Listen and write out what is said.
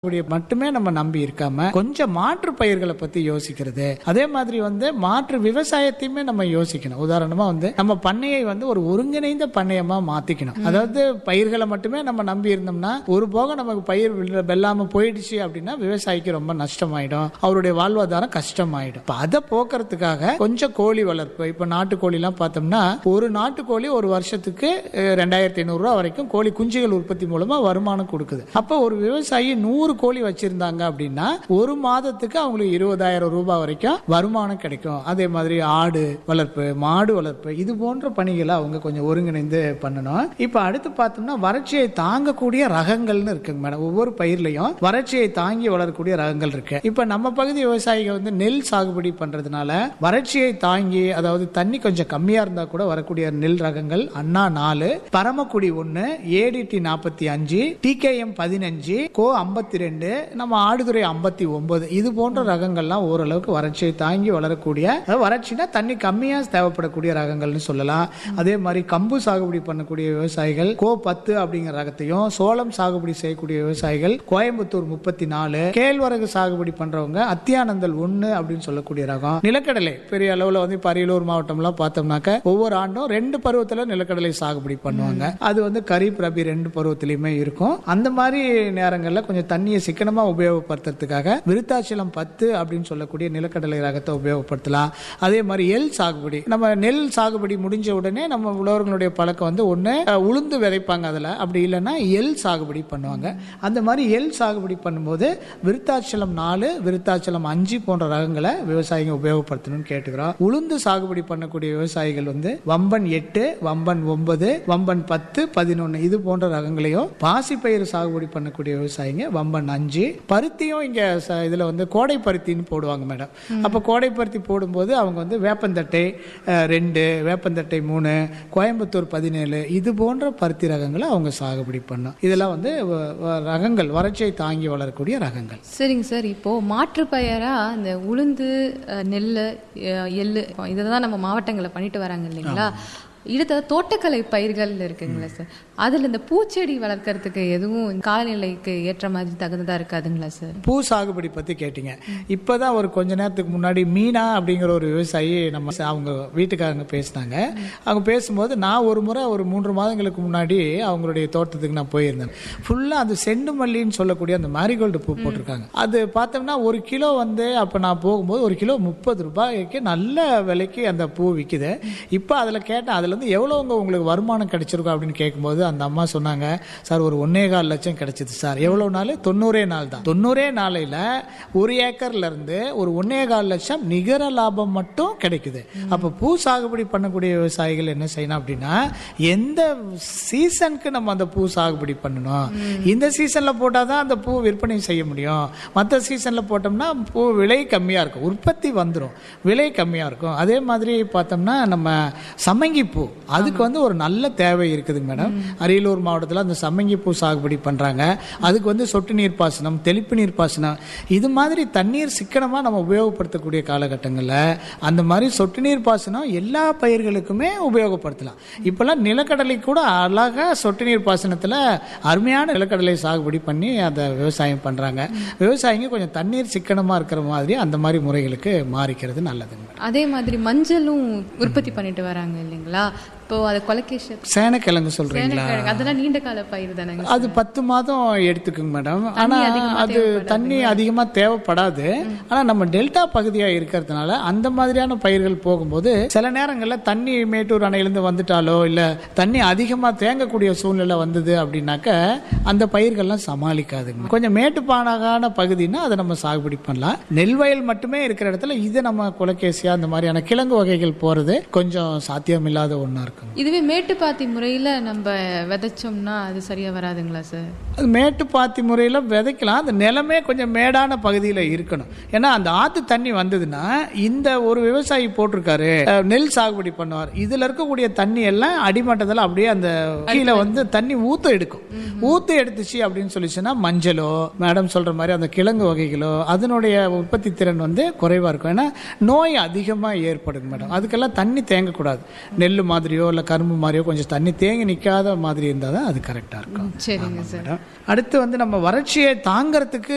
கூடிய மட்டுமே நம்ம நம்பி இருக்காம கொஞ்சம் மாற்று பயிர்களை பத்தி யோசிக்கிறது அதே மாதிரி வந்து மாற்று விவசாயத்தையுமே நம்ம யோசிக்கணும் உதாரணமா வந்து நம்ம பண்ணையை வந்து ஒரு ஒருங்கிணைந்த பண்ணையமா மாத்திக்கணும் அதாவது பயிர்களை மட்டுமே நம்ம நம்பி இருந்தோம்னா ஒரு போக நமக்கு பயிர் வெல்ல- வெல்லாம போயிடுச்சு அப்படின்னா விவசாயிக்கு ரொம்ப நஷ்டமாயிடும் அவருடைய வாழ்வாதாரம் கஷ்டமாயிடும் இப்ப அதை போக்குறதுக்காக கொஞ்சம் கோழி வளர்ப்பு இப்ப நாட்டுக்கோழி எல்லாம் பார்த்தோம்னா ஒரு நாட்டுக்கோழி ஒரு வருஷத்துக்கு அஹ், ரெண்டாயிரத்தி ஐநூறு ரூபா வரைக்கும் கோழி குஞ்சுகள் உற்பத்தி மூலமா வருமானம் கொடுக்குது அப்போ ஒரு விவசாயி நூறு கோழி வச்சிருந்தாங்க அப்படின்னா ஒரு மாதத்துக்கு அவங்களுக்கு இருபதாயிரம் ரூபாய் வரைக்கும் வருமானம் கிடைக்கும் அதே மாதிரி ஆடு வளர்ப்பு மாடு வளர்ப்பு இது போன்ற பணிகளை அவங்க கொஞ்சம் ஒருங்கிணைந்து பண்ணணும் இப்ப அடுத்து பார்த்தோம்னா வறட்சியை தாங்கக்கூடிய ரகங்கள்னு இருக்குங்க மேடம் ஒவ்வொரு பயிர்லயும் வறட்சியை தாங்கி வளரக்கூடிய ரகங்கள் இருக்கு இப்ப நம்ம பகுதி விவசாயிகள் வந்து நெல் சாகுபடி பண்றதுனால வறட்சியை தாங்கி அதாவது தண்ணி கொஞ்சம் கம்மியா இருந்தா கூட வரக்கூடிய நெல் ரகங்கள் அண்ணா நாலு பரமக்குடி ஒன்னு ஏடிடி நாற்பத்தி அஞ்சு டிகேஎம் பதினஞ்சு கோ ஐம்பத்தி ரெண்டு நம்ம ஆடுதுறை ஐம்பத்தி ஒன்பது இது போன்ற ரகங்கள்லாம் ஓரளவுக்கு வறட்சியை தாங்கி வளரக்கூடிய அதாவது வறட்சினா தண்ணி கம்மியா தேவைப்படக்கூடிய ரகங்கள்னு சொல்லலாம் அதே மாதிரி கம்பு சாகுபடி பண்ணக்கூடிய விவசாயிகள் கோ பத்து அப்படிங்கிற ரகத்தையும் சோளம் சாகுபடி செய்யக்கூடிய விவசாயிகள் கோயம்புத்தூர் முப்பத்தி நாலு கேழ்வரகு சாகுபடி பண்றவங்க அத்தியானந்தல் ஒன்னு அப்படின்னு சொல்லக்கூடிய ரகம் நிலக்கடலை பெரிய அளவுல வந்து இப்ப அரியலூர் மாவட்டம்லாம் பார்த்தோம்னாக்க ஒவ்வொரு ஆண்டும் ரெண்டு பருவத்துல நிலக்கடலை சாகுபடி பண்ணுவாங்க அது வந்து கரீப் ரபி ரெண்டு பருவத்திலயுமே இருக்கும் அந்த மாதிரி நேரங்கள்ல கொஞ்சம் தண்ணியை சிக்கனமா உபயோகப்படுத்துறதுக்காக விருத்தாச்சலம் பத்து அப்படின்னு சொல்லக்கூடிய நிலக்கடலை ரகத்தை உபயோகப்படுத்தலாம் அதே மாதிரி எல் சாகுபடி நம்ம நெல் சாகுபடி முடிஞ்ச உடனே நம்ம உழவர்களுடைய பழக்கம் வந்து ஒண்ணு அஹ், உளுந்து விதைப்பாங்க அதுல அப்படி இல்லைன்னா எல் சாகுபடி பண்ணுவாங்க அந்த மாதிரி எல் சாகுபடி பண்ணும்போது விருத்தாச்சலம் நாலு விருத்தாச்சலம் அஞ்சு போன்ற ரகங்களை விவசாயிங்க உபயோகப்படுத்தணும்னு கேட்டுக்கிறோம் உளுந்து சாகுபடி பண்ணக்கூடிய விவசாயிகள் வந்து வம்பன் எட்டு வம்பன் ஒன்பது வம்பன் பத்து பதினொன்னு இது போன்ற ரகங்களையும் பாசிப்பயிறு சாகுபடி பண்ணக்கூடிய விவசாயிங்க வம்பன் அஞ்சு பருத்தியும் இங்க ச- இதுல வந்து கோடை பருத்தின்னு போடுவாங்க மேடம் அப்ப கோடை பருத்தி போடும்போது அவங்க வந்து வேப்பந்தட்டை அஹ், ரெண்டு வேப்பந்தட்டை மூணு கோயம்புத்தூர் பதினேழு இது போன்ற பருத்தி ரகங்களை அவங்க சாகுபடி பண்ணும் இதெல்லாம் வந்து வ- வ- ரகங்கள் வறட்சியை தாங்கி வளரக்கூடிய ரகங்கள் சரிங்க சார் இப்போ மாற்று பயிரா இந்த உளுந்து அஹ், நெல் அஹ், எள்ளு இதெல்லாம் நம்ம மாவட்டங்களில் பண்ணிட்டு வராங்க இல்லைங்களா அடுத்த தோட்டக்கலை பயிர்கள் இருக்குங்களா சார் அதுல இந்த பூச்செடி வளர்க்கறதுக்கு எதுவும் காலநிலைக்கு ஏற்ற மாதிரி தகுந்ததா இருக்காதுங்களா சார் பூ சாகுபடி பத்தி கேட்டீங்க இப்பதான் ஒரு கொஞ்ச நேரத்துக்கு முன்னாடி மீனா அப்படிங்கிற ஒரு விவசாயி நம்ம ச- அவங்க வீட்டுக்காரங்க பேசினாங்க அவங்க பேசும்போது நான் ஒரு முறை ஒரு மூன்று மாதங்களுக்கு முன்னாடி அவங்களுடைய தோட்டத்துக்கு நான் போயிருந்தேன் ஃபுல்லா அந்த செண்டு மல்லின்னு சொல்லக்கூடிய அந்த மேரிகோல்டு பூ போட்டிருக்காங்க அது பார்த்தோம்னா ஒரு கிலோ வந்து அப்ப நான் போகும்போது ஒரு கிலோ முப்பது ரூபாய்க்கு நல்ல விலைக்கு அந்த பூ விக்குது இப்போ அதுல கேட்டேன் அதுல இருந்து எவ்வளவுங்க உங்களுக்கு வருமானம் கிடைச்சிருக்கும் அப்படின்னு கேட்கும்போது அந்த அம்மா சொன்னாங்க சார் ஒரு ஒன்னே கால் லட்சம் கிடைச்சது சார் எவ்வளவு நாள் தொண்ணூறே நாள் தான் தொண்ணூறே நாளையில ஒரு ஏக்கர்ல இருந்து ஒரு ஒன்னே கால் லட்சம் நிகர லாபம் மட்டும் கிடைக்குது அப்ப பூ சாகுபடி பண்ணக்கூடிய விவசாயிகள் என்ன செய்யணும் அப்படின்னா எந்த சீசனுக்கு நம்ம அந்த பூ சாகுபடி பண்ணணும் இந்த சீசன்ல போட்டாதான் அந்த பூ விற்பனை செய்ய முடியும் மற்ற சீசன்ல போட்டோம்னா பூ விலை கம்மியா இருக்கும் உற்பத்தி வந்துடும் விலை கம்மியா இருக்கும் அதே மாதிரி பார்த்தோம்னா நம்ம சம்மங்கி பூ அதுக்கு வந்து ஒரு நல்ல தேவை இருக்குது மேடம் அரியலூர் மாவட்டத்தில் அந்த சம்மங்கி பூ சாகுபடி பண்றாங்க அதுக்கு வந்து சொட்டு நீர் பாசனம் தெளிப்பு நீர் பாசனம் இது மாதிரி தண்ணீர் சிக்கனமா நம்ம உபயோகப்படுத்தக்கூடிய காலகட்டங்களில் அந்த மாதிரி சொட்டு நீர் பாசனம் எல்லா பயிர்களுக்குமே உபயோகப்படுத்தலாம் இப்பெல்லாம் நிலக்கடலை கூட அழகா சொட்டு நீர் பாசனத்துல அருமையான நிலக்கடலை சாகுபடி பண்ணி அதை விவசாயம் பண்றாங்க விவசாயிங்க கொஞ்சம் தண்ணீர் சிக்கனமா இருக்கிற மாதிரி அந்த மாதிரி முறைகளுக்கு மாறிக்கிறது நல்லதுங்க அதே மாதிரி மஞ்சளும் உற்பத்தி பண்ணிட்டு வராங்க இல்லைங்களா இப்போ அது கொலகேஷ சேனக்கிழங்கு சொல்றீங்களா சேனக்கிழங்கு அதெல்லாம் நீண்ட கால பயிர் தானேங்க அது பத்து மாதம் எடுத்துக்குங்க மேடம் ஆனா அதிகமா அது தண்ணி அதிகமா தேவைப்படாது ஆனா நம்ம டெல்டா பகுதியா இருக்கிறதுனால அந்த மாதிரியான பயிர்கள் போகும்போது சில நேரங்கள்ல தண்ணி மேட்டூர் அணையிலிருந்து வந்துட்டாலோ இல்ல தண்ணி அதிகமா தேங்கக்கூடிய சூழ்நிலை வந்தது அப்படின்னாக்க அந்த பயிர்கள்லாம் சமாளிக்காதுங்க கொஞ்சம் மேட்டுப்பாடான பகுதினா அதை நம்ம சாகுபடி பண்ணலாம் நெல் வயல் மட்டுமே இருக்கிற இடத்துல இது நம்ம குலக்கேசியா அந்த மாதிரியான கிழங்கு வகைகள் போறது கொஞ்சம் சாத்தியமில்லாத ஒண்ணா இருக்கும் இதுவே மேட்டுப்பாத்தி முறையில நம்ம விதைச்சோம்னா அது சரியா வராதுங்களா சார் அது மேட்டுப்பாத்தி முறையில் விதைக்கலாம் அந்த நிலமே கொஞ்சம் மேடான பகுதியில் இருக்கணும் ஏன்னா அந்த ஆத்து தண்ணி வந்ததுன்னா இந்த ஒரு விவசாயி போட்டிருக்காரு அஹ், நெல் சாகுபடி பண்ணுவார் இதுல இருக்கக்கூடிய தண்ணி எல்லாம் அடிமட்டத்தில் அப்படியே அந்த கீழே வந்து தண்ணி ஊத்து எடுக்கும் ஊத்து எடுத்துச்சு அப்படின்னு சொல்லிச்சுன்னா மஞ்சளோ மேடம் சொல்ற மாதிரி அந்த கிழங்கு வகைகளோ அதனுடைய உற்பத்தி திறன் வந்து குறைவா இருக்கும் ஏன்னா நோய் அதிகமா ஏற்படுங்க மேடம் அதுக்கெல்லாம் தண்ணி தேங்கக்கூடாது நெல் மாதிரியோ இல்லை கரும்பு மாதிரியோ கொஞ்சம் தண்ணி தேங்கி நிற்காத மாதிரி இருந்தால் தான் அது கரெக்டாக இருக்கும் சரிங்க சார் மேடம் அடுத்து வந்து நம்ம வறட்சியை தாங்கறதுக்கு